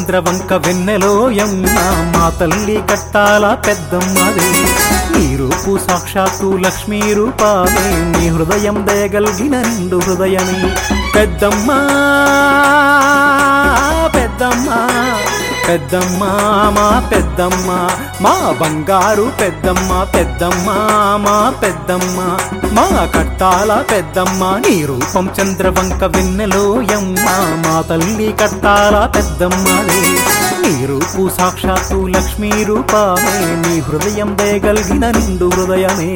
చంద్రవంక వెన్నెలోయమ్మ మా తల్లి కట్టాల పెద్దమ్మదే నీ రూపు సాక్షాత్తు లక్ష్మీ రూపాలే నీ హృదయం దయగలిగిన నిండు హృదయమే పెద్దమ్మ పెద్దమ్మ పెద్దమ్మ మా పెద్దమ్మ మా బంగారు పెద్దమ్మ పెద్దమ్మ మా పెద్దమ్మ మా కట్టాల పెద్దమ్మ నీ రూపం చంద్రవంక వెన్నెలోయమ్మ మా తల్లి కట్టాల పెద్దమ్మదే నీ రూపు సాక్షాత్తు లక్ష్మీ రూపమే నీ హృదయం దయగలిగిన నిండు హృదయమే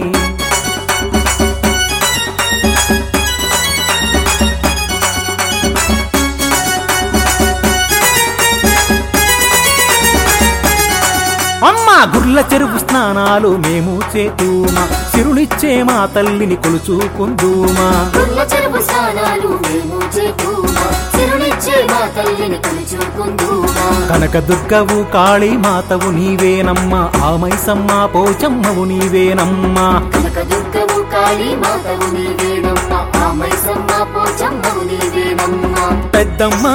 అమ్మ గుర్ల చెరువు స్నానాలు మేము చేతుమా సిరునిచ్చే మా తల్లిని కొలుచుకుందుమా గుర్ల చెరువు స్నానాలు మేము చేతుమా సిరునిచ్చే మా తల్లిని కొలుచుకుందుమా కనక దుర్గవు కాళీ మాతవు నీవేనమ్మా ఆమైసమ్మ పోచమ్మవు నీవేనమ్మా కనక దుర్గము కాళీ మాతవు నీవేనమ్మా ఆ మైసమ్మ పోచమ్మవు నీవేనమ్మా పెద్దమ్మ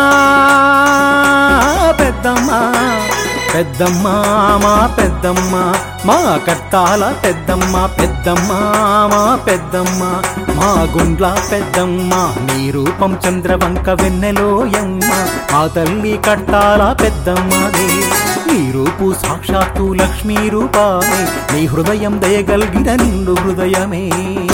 పెద్దమ్మ పెద్దమ్మ మా పెద్దమ్మ మా కట్టాల పెద్దమ్మ పెద్దమ్మ మా పెద్దమ్మ మా గుండ్ల పెద్దమ్మ నీ రూపం చంద్రవంక వెన్నెలోయమ్మ మా తల్లి కట్టాల పెద్దమ్మదే నీ రూపు సాక్షాత్తు లక్ష్మీ రూపామే నీ హృదయం దయగలిగిన నిండు హృదయమే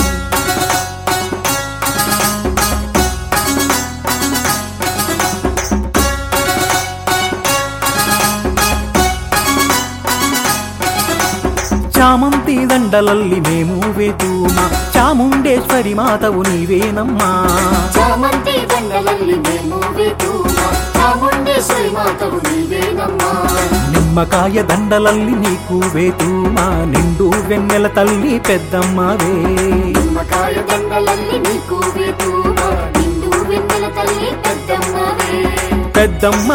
చామంతి దండలల్లి మేము వేతుమా చాముండేశ్వరి మాతవు నీవేనమ్మా చామంతి దండలల్లి మేము వేతుమా చాముండేశ్వరి మాతవు నీవేనమ్మా నిమ్మకాయ దండలల్లి నీకు వేతుమా నిండు వెన్నెల తల్లి పెద్దమ్మవే నిమ్మకాయ దండలల్లి నీకు వేతుమా నిండు వెన్నెల తల్లి పెద్దమ్మవే పెద్దమ్మ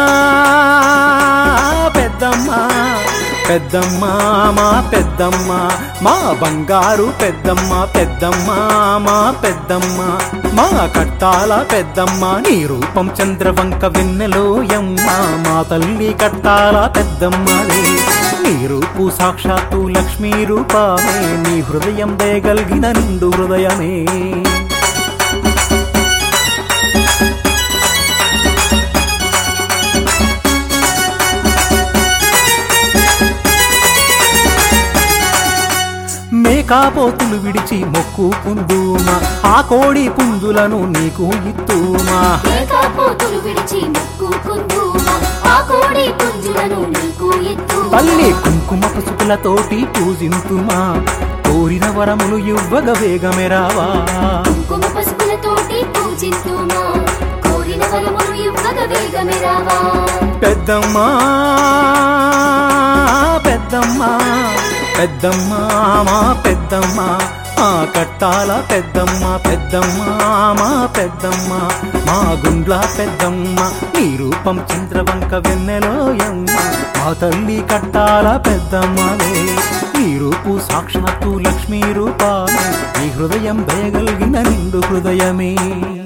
పెద్దమ్మ పెద్దమ్మ మా పెద్దమ్మ మా బంగారు పెద్దమ్మ పెద్దమ్మ మా పెద్దమ్మ మా కట్టాల పెద్దమ్మ నీ రూపం చంద్రవంక వెన్నెలోయమ్మ మా తల్లి కట్టాల పెద్దమ్మదే నీ రూపు సాక్షాత్తు లక్ష్మీ రూపమే నీ హృదయం దయగలిగిన నిండు హృదయమే మేకాపోతులు విడిచి మొక్కుకుందుమా ఆ కోడి పుంజులను నీకు ఇత్తుమా ఏకాపోతులు విడిచి మొక్కుకుందుమా ఆ కోడి పుంజులను నీకు ఎత్తుమా తల్లి కుంకుమ పసుపులతోటి పూజింతుమా కోరిన వరములు ఇవ్వగ వేగమెరావా కుంకుమ పసుపులతోటి పూజింతుమా కోరిన వరములు ఇవ్వగ వేగమే రావా పెద్దమ్మా పెద్దమ్మా పెద్దమ్మా మా పెద్దమ్మ మా కట్టాల పెద్దమ్మ పెద్దమ్మ మా పెద్దమ్మ మా గుండ్ల పెద్దమ్మ నీ రూపం చంద్రవంక వెన్నెలోయమ్మ మా తల్లి కట్టాల పెద్దమ్మలే నీ రూపు సాక్షాత్తు లక్ష్మీ రూపాలే నీ హృదయం దయగలిగిన నిండు హృదయమే